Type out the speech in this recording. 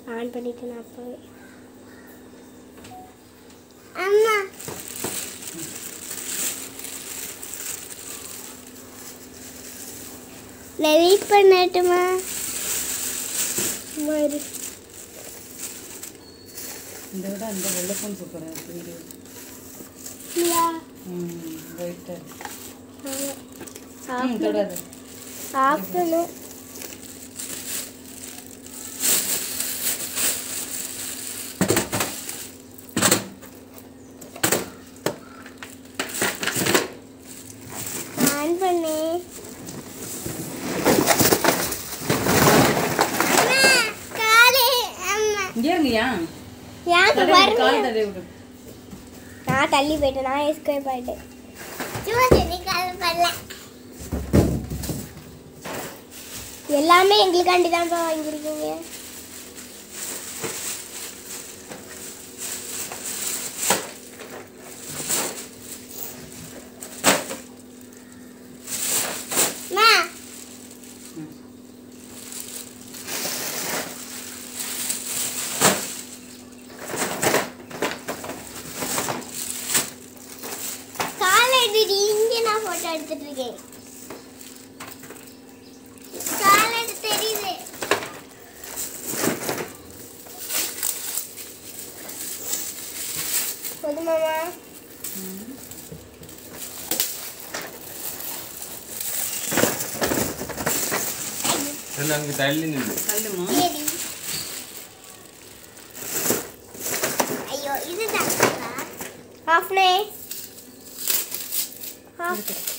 On பண்ணிட்டு நான் அப்போவே அம்மா நான் வெயிட் பண்ணட்டுமா சும்மா இரு இந்த விட அந்த வெள்ளைப்பூன் சூப்பராக இருக்கு இல்லையா ம் ரைட்டு ஆமாம் ம் தொடாது ஆஃப்டர்நூன் ஆன் பண்ணு அம்மா காலே அம்மா இங்கே இருங்கயா ஏன் தடவி விடு, பாருங்க கால் தடவி விடு நான் தள்ளி போயிட்டேன் நான் எஸ்கேப் ஆயிட்டேன் சும்மா சரி கால் பண்ணல எல்லாமே எங்களுக்காண்டி தான்ப்பா வாங்கியிருக்கீங்க அம்மா ம். கால் எடுடி இங்க நான் போட்டோ எடுத்துட்டு இருக்கேன் கால் எடுத்து தெரியுது போதுமாமா ரெண்டு அங்கே தள்ளி நின்று தள்ளுமா சரி ஐயோ இதுதான் ஆஃப்னே ஆஃப் இருக்கு.